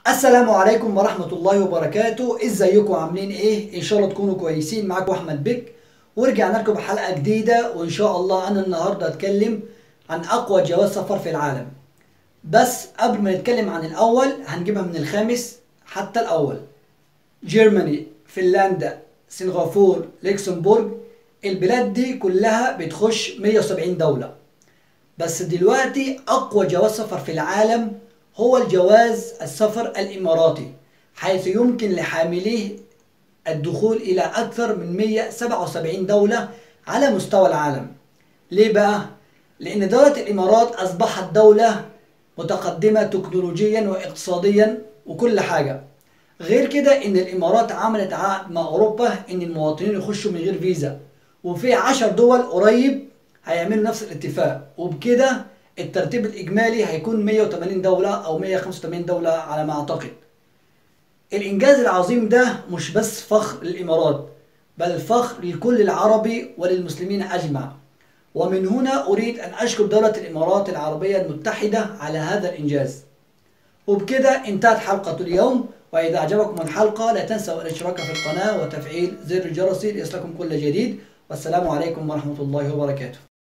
السلام عليكم ورحمة الله وبركاته ازيكم عاملين ايه ان شاء الله تكونوا كويسين معاكم احمد بك ورجعنا لكم بحلقة جديدة وان شاء الله انا النهاردة اتكلم عن اقوى جواز سفر في العالم بس قبل ما نتكلم عن الاول هنجيبها من الخامس حتى الاول جيرماني فنلندا سنغافور لوكسمبورغ البلاد دي كلها بتخش 170 دولة بس دلوقتي اقوى جواز سفر في العالم هو الجواز السفر الاماراتي حيث يمكن لحامليه الدخول الى اكثر من 177 دولة على مستوى العالم ليه بقى؟ لان دولة الامارات اصبحت دولة متقدمة تكنولوجيا واقتصاديا وكل حاجة غير كده ان الامارات عملت عقد مع اوروبا ان المواطنين يخشوا من غير فيزا وفي عشر دول قريب هيعملوا نفس الاتفاق وبكده الترتيب الاجمالي هيكون 180 دولة او 185 دولة على ما اعتقد الانجاز العظيم ده مش بس فخر للامارات بل فخر للكل العربي وللمسلمين اجمع ومن هنا اريد ان اشكر دولة الامارات العربية المتحدة على هذا الانجاز وبكده انتهت حلقة اليوم وإذا أعجبكم الحلقة لا تنسوا الاشتراك في القناة وتفعيل زر الجرس ليصلكم كل جديد والسلام عليكم ورحمة الله وبركاته